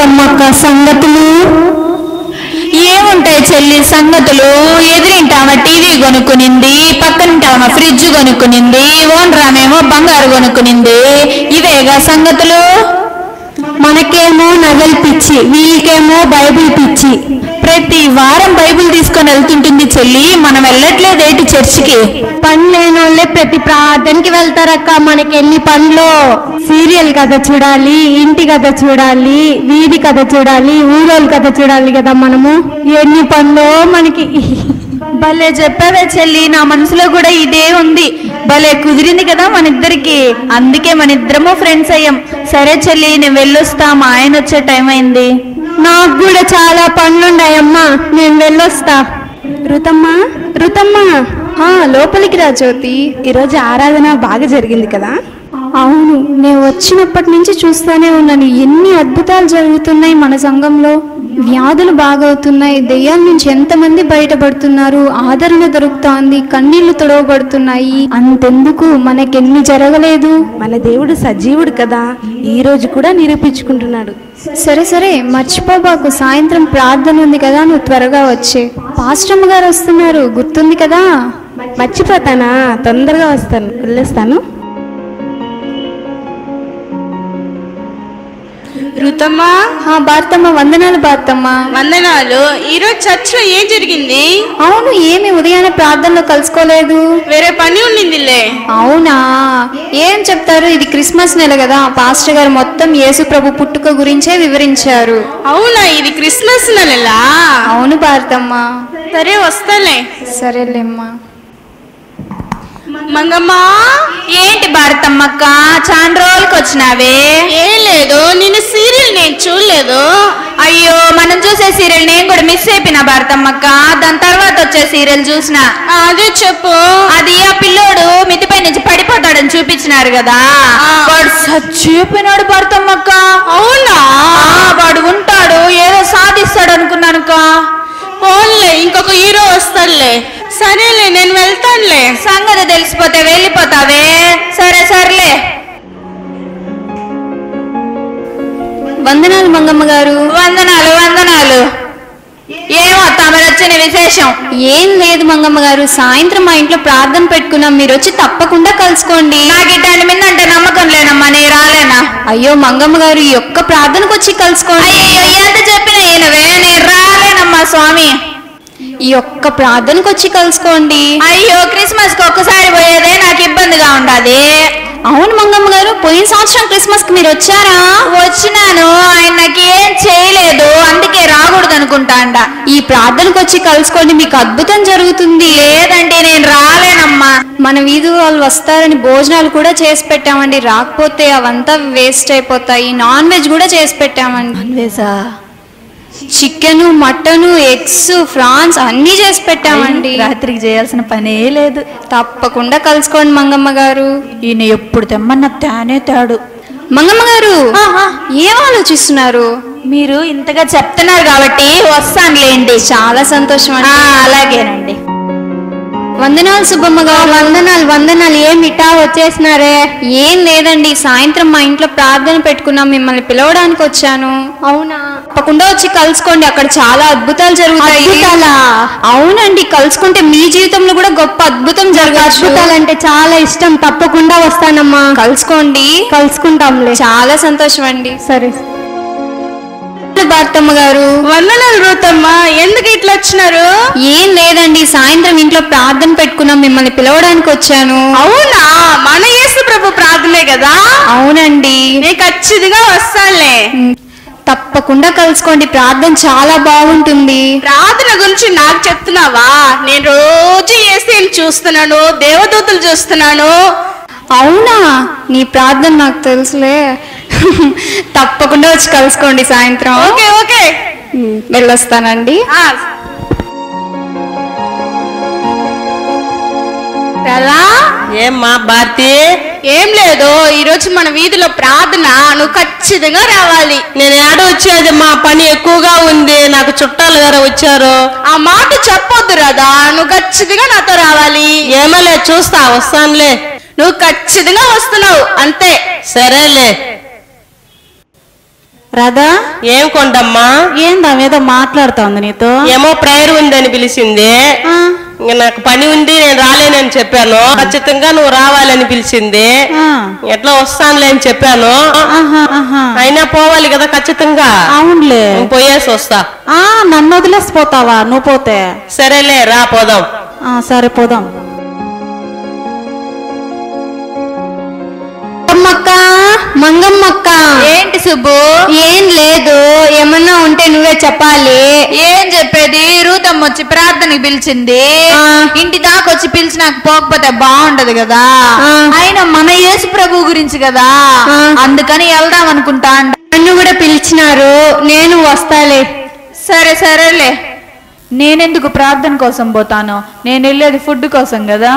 మంగమ్మక్క సంగతులు ఏముంటాయి చెల్లి సంగతులు ఎదురింటామా టీవీ కొనుక్కునింది పక్కనింటామా ఫ్రిడ్జ్ కొనుక్కునింది ఓన్రామేమో బంగారు కొనుక్కునింది ఇవేగా సంగతులు మనకేమో నగలు పిచ్చి వీళ్ళకేమో బైబిల్ పిచ్చి ప్రతి వారం బైబిల్ తీసుకొని వెళ్తుంటుంది చెల్లి మనం వెళ్ళట్లేదేటి చర్చికి పని లేని వాళ్ళే ప్రతి ప్రార్థనకి వెళ్తారక్క మనకి ఎన్ని పనులు సీరియల్ కథ చూడాలి ఇంటి కథ చూడాలి వీధి కథ చూడాలి ఊరోళ్ళ కథ చూడాలి కదా మనము ఎన్ని పనులు మనకి భలే చెప్పావే చెల్లి నా మనసులో కూడా ఇదే ఉంది భలే కుదిరింది కదా మన ఇద్దరికి అందుకే మన ఇద్దరము ఫ్రెండ్స్ అయ్యాం సరే చెల్లి నేను వెళ్ళొస్తా మా ఆయన వచ్చే టైం అయింది నాకు కూడా చాలా పనులున్నాయమ్మా నేను వెళ్ళొస్తా రుతమ్మా రుతమ్మా ఆ, లోపలికి రా జ్యోతి ఈరోజు ఆరాధన బాగా జరిగింది కదా అవును నేను వచ్చినప్పటి నుంచి చూస్తూనే ఉన్నాను ఎన్ని అద్భుతాలు జరుగుతున్నాయి మన సంఘంలో వ్యాధులు బాగవుతున్నాయి దెయ్యాల నుంచి ఎంతమంది బయటపడుతున్నారు ఆదరణ దొరుకుతోంది కన్నీళ్లు తొడవబడుతున్నాయి అంతెందుకు మనకెన్ని జరగలేదు మన దేవుడు సజీవుడు కదా ఈ రోజు కూడా నిరూపించుకుంటున్నాడు సరే సరే మర్చిపోబాకు సాయంత్రం ప్రార్థన ఉంది కదా నువ్వు త్వరగా వచ్చే పాస్టమ్ గారు వస్తున్నారు గుర్తుంది కదా మర్చిపోతానా తొందరగా వస్తాను వెళ్ళేస్తాను రుతమ్మా ఆ భారతమ్మ వందనాలు భారతమ్మ వందనాలు ఈరోజు చర్చిలో ఏం జరిగింది అవును ఏమి ఉదయాన్నే ప్రార్థనలో కలుసుకోలేదు వేరే పని ఉండిందిలే అవునా ఏం చెప్తారు ఇది క్రిస్మస్ నెల కదా పాస్టర్ గారు మొత్తం యేసు ప్రభు పుట్టుక గురించే వివరించారు అవునా ఇది క్రిస్మస్ నెలలా అవును భారతమ్మ సరే వస్తాలే సరేలేమ్మా మంగమ్మా ఏంటి భారతమ్మక్క చాన్ రోజులకు వచ్చినావే ఏం లేదు నేను సీరియల్ నేను చూడలేదు అయ్యో మనం చూసే సీరియల్ నేను కూడా మిస్ అయిపోయినా భారతమ్మక్క దాని తర్వాత వచ్చే సీరియల్ చూసిన ఆ, అదే చెప్పు అది ఆ పిల్లోడు మితిపై నుంచి పడిపోతాడని చూపించినారు కదా వాడు చచ్చిపోయినాడు భారతమ్మక్క అవునా ఆ, వాడు ఉంటాడు ఏదో సాధిస్తాడు అనుకున్నాను పోన్లే ఇంకొక హీరో వస్తాడులే సరేలే నేను వెళ్తానులే సంగతి తెలిసిపోతే వెళ్ళిపోతావే సరే సర్లే వందనాలు మంగమ్మ గారు వందనాలు వందనాలు ఏమో తమరు వచ్చిన విశేషం ఏం లేదు మంగమ్మ గారు సాయంత్రం మా ఇంట్లో ప్రార్థన పెట్టుకున్నాం మీరు వచ్చి తప్పకుండా కలుసుకోండి నాకు ఇట్లాంటి మీద అంటే నమ్మకం లేనమ్మా నేను రాలేనా అయ్యో మంగమ్మ గారు ఈ ఒక్క ప్రార్థనకు వచ్చి కలుసుకోండి అయ్యో ఎంత చెప్పినా ఈయనవే నేను రాలేనమ్మా స్వామి ఈ ఒక్క ప్రార్థనకు వచ్చి కలుసుకోండి అయ్యో క్రిస్మస్ కి ఒక్కసారి పోయేదే నాకు ఇబ్బందిగా ఉండదు అవును మంగమ్మ గారు పోయిన సంవత్సరం క్రిస్మస్ కి మీరు వచ్చారా వచ్చినాను ఆయన నాకు ఏం చేయలేదు అందుకే రాకూడదు అనుకుంటాండ ఈ ప్రార్థనకు వచ్చి కలుసుకోండి మీకు అద్భుతం జరుగుతుంది లేదంటే నేను రాలేనమ్మా మన వీధి వాళ్ళు వస్తారని భోజనాలు కూడా చేసి పెట్టామండి రాకపోతే అవంతా వేస్ట్ అయిపోతాయి నాన్ వెజ్ కూడా చేసి పెట్టామండి చికెన్ మటన్ ఎగ్స్ ఫ్రాన్స్ అన్నీ చేసి పెట్టామండి రాత్రికి చేయాల్సిన పనే లేదు తప్పకుండా కలుసుకోండి మంగమ్మ గారు ఈయన ఎప్పుడు తెమ్మన్నా తానే తాడు మంగమ్మ గారు ఏం ఆలోచిస్తున్నారు మీరు ఇంతగా చెప్తున్నారు కాబట్టి వస్తానులేండి చాలా సంతోషం ఆ, అండి అలాగేనండి వందనాలు సుబ్బమ్మ గారు వందనాలు వందనాలు ఏం ఇటా వచ్చేసినారే ఏం లేదండి సాయంత్రం మా ఇంట్లో ప్రార్థన పెట్టుకున్నాం మిమ్మల్ని పిలవడానికి వచ్చాను అవునా తప్పకుండా వచ్చి కలుసుకోండి అక్కడ చాలా అద్భుతాలు జరుగుతాయి అద్భుతాలా? అవునండి కలుసుకుంటే మీ జీవితంలో కూడా గొప్ప అద్భుతం జరగచ్చు అద్భుతాలంటే చాలా ఇష్టం తప్పకుండా వస్తానమ్మా కలుసుకోండి కలుసుకుంటాంలే చాలా సంతోషం అండి సరే భారతమ్మ గారు వందనాలు రుతమ్మా ఎందుకు ఇట్లా వచ్చినారు ఏం లేదండి సాయంత్రం ఇంట్లో ప్రార్థన పెట్టుకున్నాం మిమ్మల్ని పిలవడానికి వచ్చాను అవునా మన యేసు ప్రభు ప్రార్థనే కదా అవునండి నేను ఖచ్చితంగా వస్తానులే తప్పకుండా కలుసుకోండి ప్రార్థన చాలా బాగుంటుంది ప్రార్థన గురించి నాకు చెప్తున్నావా నేను రోజు ఏసీ చూస్తున్నాను దేవదూతలు చూస్తున్నాను అవునా నీ ప్రార్థన నాకు తెలుసులే తప్పకుండా వచ్చి కలుసుకోండి సాయంత్రం ఓకే ఓకే ఉమ్, వెళ్ళొస్తానండి ఆ, ఎలా ఏమ్మా భారతి ఏం లేదు ఈరోజు మన వీధిలో ప్రార్థన నువ్వు ఖచ్చితంగా రావాలి నేను ఏడ వచ్చేది మా పని ఎక్కువగా ఉంది నాకు చుట్టాలు వేరే వచ్చారు ఆ మాట చెప్పొద్దు రాదా నువ్వు ఖచ్చితంగా నాతో రావాలి ఏమలే చూస్తా వస్తానులే నువ్వు ఖచ్చితంగా వస్తున్నావు అంతే సరేలే రాధా ఏం కొండమ్మా ఏందా ఏదో మాట్లాడుతోంది నీతో ఏమో ప్రేయర్ ఉందని పిలిచింది ఆ, ఇంక నాకు పని ఉంది నేను రాలేనని చెప్పాను ఖచ్చితంగా నువ్వు రావాలని పిలిచింది ఆ. ఎట్లా వస్తానులే అని చెప్పాను ఆహా, ఆహా. అయినా పోవాలి కదా ఖచ్చితంగా అవునులే నేను పోయేసి వస్తా ఆ నన్ను వదిలేసిపోతావా నువ్వు పోతే సరేలే రా పోదాం ఆ సరే పోదాం మంగమ్మక్క మంగమ్మక్క ఏంటి సుబ్బు ఏం లేదు ఏమన్నా ఉంటే నువ్వే చెప్పాలి ఏం చెప్పేది రూతమ్మ వచ్చి ప్రార్థనకి పిలిచింది ఆ. ఇంటి దాకా వచ్చి పిలిచి నాకు పోకపోతే బాగుంటది కదా ఆ. అయినా మన యేసు ప్రభు గురించి కదా ఆ. అందుకని వెళ్దాం అనుకుంటా నన్ను కూడా పిలిచినారు నేను వస్తాలే సరే సరేలే నేనెందుకు ప్రార్థన కోసం పోతాను నేను వెళ్ళేది ఫుడ్ కోసం కదా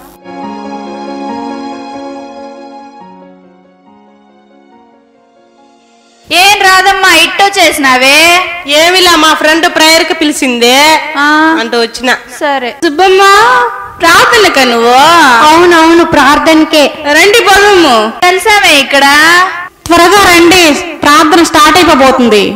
ఏం రాదమ్మా ఇట్టో చేసినావే ఏమిలా మా ఫ్రెండ్ ప్రేయర్ కి పిలిచింది ఆ, అంటూ వచ్చిన సరే సుబ్బమ్మ ప్రార్థనక నువ్వు అవునవును ప్రార్థనకే రండి పోదాము కలిసామే ఇక్కడ త్వరగా రండి ప్రార్థన స్టార్ట్ అయిపోబోతుంది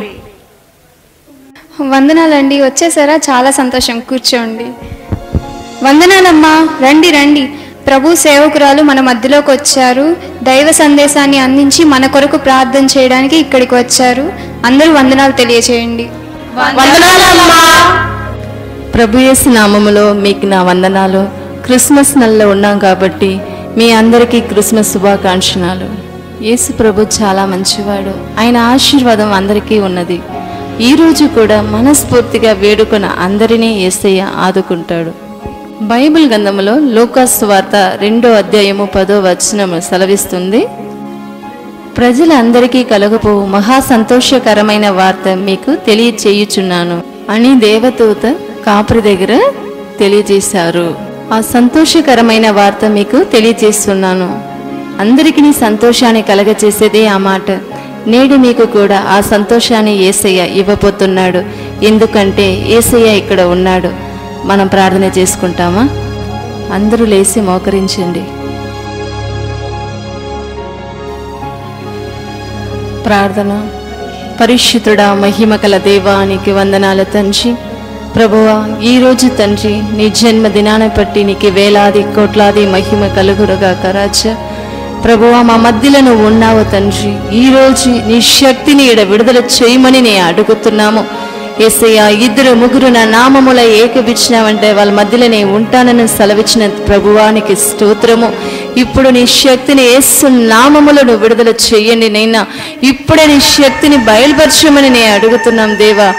వందనాలండి వచ్చేసారా చాలా సంతోషం కూర్చోండి వందనాలమ్మా రండి రండి ప్రభు సేవకురాలు మన మధ్యలోకి వచ్చారు దైవ సందేశాన్ని అందించి మన కొరకు ప్రార్థన చేయడానికి ఇక్కడికి వచ్చారు అందరూ వందనాలు తెలియచేయండి వందనాలమ్మా ప్రభు యేసు నామములో మీకు నా వందనాలు క్రిస్మస్ నెలలో ఉన్నాం కాబట్టి మీ అందరికీ క్రిస్మస్ శుభాకాంక్షణాలు యేసు ప్రభు చాలా మంచివాడు ఆయన ఆశీర్వాదం అందరికీ ఉన్నది ఈ రోజు కూడా మనస్ఫూర్తిగా వేడుకొన అందరినీ యేసయ్య ఆదుకుంటాడు బైబిల్ గ్రంథములో లోకాసు వార్త రెండో అధ్యాయము పదో వచనము సెలవిస్తుంది ప్రజలందరికీ కలగపోవు మహా సంతోషకరమైన వార్త మీకు తెలియచేయుచున్నాను అని దేవదూత కాపురి దగ్గర తెలియజేశారు ఆ సంతోషకరమైన వార్త మీకు తెలియజేస్తున్నాను అందరికీ సంతోషాన్ని కలగచేసేదే ఆ మాట నేడు మీకు కూడా ఆ సంతోషాన్ని ఏసయ్య ఇవ్వబోతున్నాడు ఎందుకంటే ఏసయ్య ఇక్కడ ఉన్నాడు మనం ప్రార్థన చేసుకుంటామా అందరూ లేచి మోకరించండి ప్రార్థన పరిశుద్ధుడా మహిమకల దేవానికి వందనాల తండ్రి ప్రభువా ఈ రోజు తండ్రి నీ జన్మదినాన్ని బట్టి నీకు వేలాది కోట్లాది మహిమ కలుగురుగా కరాచ ప్రభువా మా మధ్యలో నువ్వు ఉన్నావు తండ్రి ఈ రోజు నీ శక్తిని ఈడ విడుదల చేయమని నేను అడుగుతున్నాము ఏసయ్య ఇద్దరు ముగ్గురు నా నామముల ఏకపించినావంటే వాళ్ళ మధ్యలో నేను ఉంటానని సెలవిచ్చిన ప్రభువానికి స్తోత్రము ఇప్పుడు నీ శక్తిని యేసు నామములో నువ్వు విడుదల చెయ్యండి నైనా ఇప్పుడే నీ శక్తిని బయలుపరచమని నేను అడుగుతున్నాం దేవా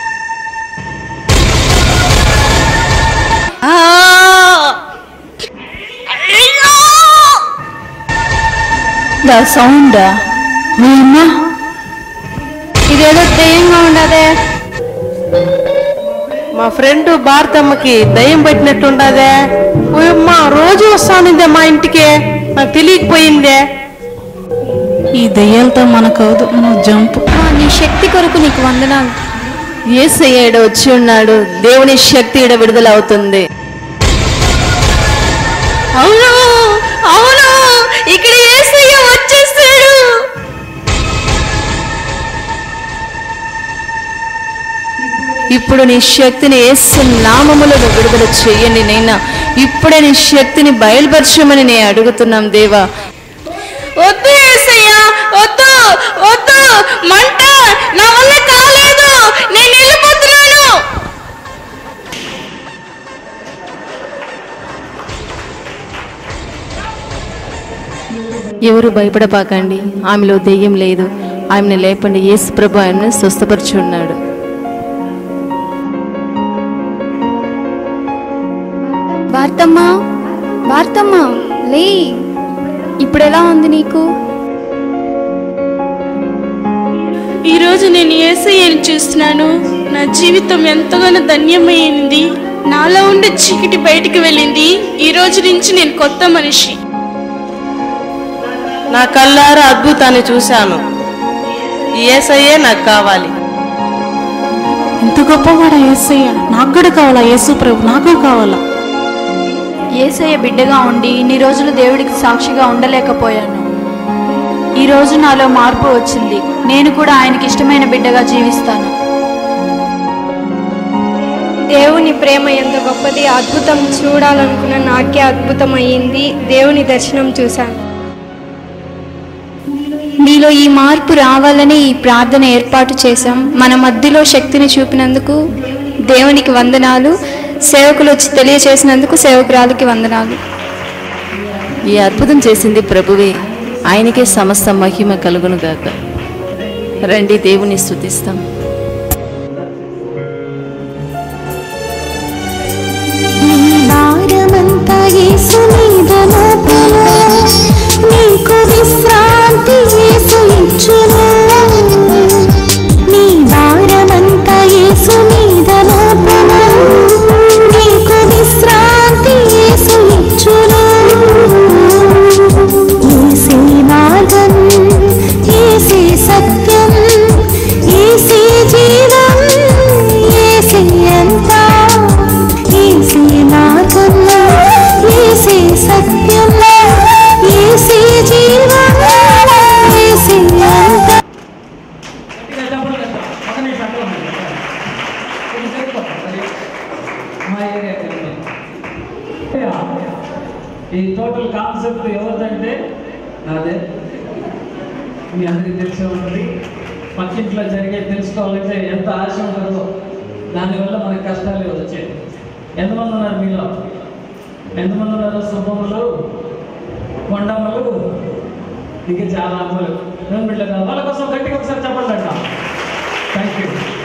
ద సౌండ్ ఇదేదో దెయ్యంగా ఉండదే మా ఫ్రెండ్ భారతమ్మకి దయ్యం పట్టినట్టుండదే ఓయమ్మా రోజు వస్తానిందే మా ఇంటికి నాకు తెలియకపోయిందే ఈ దెయ్యాలతో మనకవదు నువ్వు జంప్ ఆ, నీ శక్తి కొరకు నీకు వందనాలు ఏసయ్య ఈడ వచ్చి ఉన్నాడు దేవుని శక్తి ఈడ విడుదల అవుతుంది అవును అవును ఇక్కడ ఏసయ్య వచ్చేసాడు ఇప్పుడు నీ శక్తిని యేసు నామములో నువ్వు విడుదల చెయ్యండి నైనా ఇప్పుడే నీ శక్తిని బయలుపరచమని నేను అడుగుతున్నాం దేవా వద్దు ఏసయ్య వద్దు వద్దు మంట నా వల్ల కాలేదు నేను వెళ్ళిపోతున్నాను ఎవరు భయపడపాకండి ఆమెలో దెయ్యం లేదు ఆమెను లేపండి యేసు ప్రభు ఆమెను స్వస్థపరుచున్నాడు వార్తమ్మా వార్తమ్మా లే ఇప్పుడు ఎలా ఉంది నీకు ఈ రోజు నేను ఏసయ్యని చూస్తున్నాను నా జీవితం ఎంతగానో ధన్యమైంది నాలో ఉండే చీకటి బయటికి వెళ్ళింది ఈ రోజు నుంచి నేను కొత్త మనిషి నా కళ్ళారా అద్భుతాన్ని చూశాను ఈ ఏసయ్యే నాకు కావాలి ఇంత గొప్పవాడా ఏసయ్య నాకు కూడా కావాలా యేసు ప్రభు నాకు కావాలా ఏసయ్య బిడ్డగా ఉండి ఇన్ని రోజులు దేవుడికి సాక్షిగా ఉండలేకపోయాను ఈ రోజు నాలో మార్పు వచ్చింది నేను కూడా ఆయనకి ఇష్టమైన బిడ్డగా జీవిస్తాను దేవుని ప్రేమ ఎంత గొప్పది అద్భుతం చూడాలనుకున్న నాకే అద్భుతం అయ్యింది దేవుని దర్శనం చూశాను మీలో ఈ మార్పు రావాలని ఈ ప్రార్థన ఏర్పాటు చేశాం మన మధ్యలో శక్తిని చూపినందుకు దేవునికి వందనాలు సేవకులు వచ్చి తెలియచేసినందుకు సేవకురాలకి వందనాలు ఈ అద్భుతం చేసింది ప్రభువే ఆయనకే సమస్త మహిమ కలుగును గాక రండి దేవుని స్తుతిస్తాం భారమంతా యేసు మీద మోపును నీకు విశ్రాంతి యేసు ఇచ్చును నీ భారమంతా యేసు మీద మోపును నీకు విశ్రాంతి యేసు ఇచ్చును యేసే మార్గం యేసే సత్యం యేసే జీవం యేసే అంతా యేసే మార్గంలో యేసే సత్యంలో యేసే జీవం యేసే అంతా ఈ టోటల్ కాన్సెప్ట్ ఎవరిదంటే నాదే మీ అందరికీ తెలిసే ఉంటుంది పక్కింట్లో జరిగే తెలుసుకోవాలంటే ఎంత ఆశ ఉంటుందో దానివల్ల మనకి కష్టాలు వచ్చాయి ఎంతమంది ఉన్నారు మీలో ఎంతమంది ఉన్నారు శుభములు కొండములు ఇంకా చాలా అమ్మలు రెండు బిడ్డలు వాళ్ళ కోసం గట్టిగా ఒకసారి చెప్పండి అంట థ్యాంక్ యూ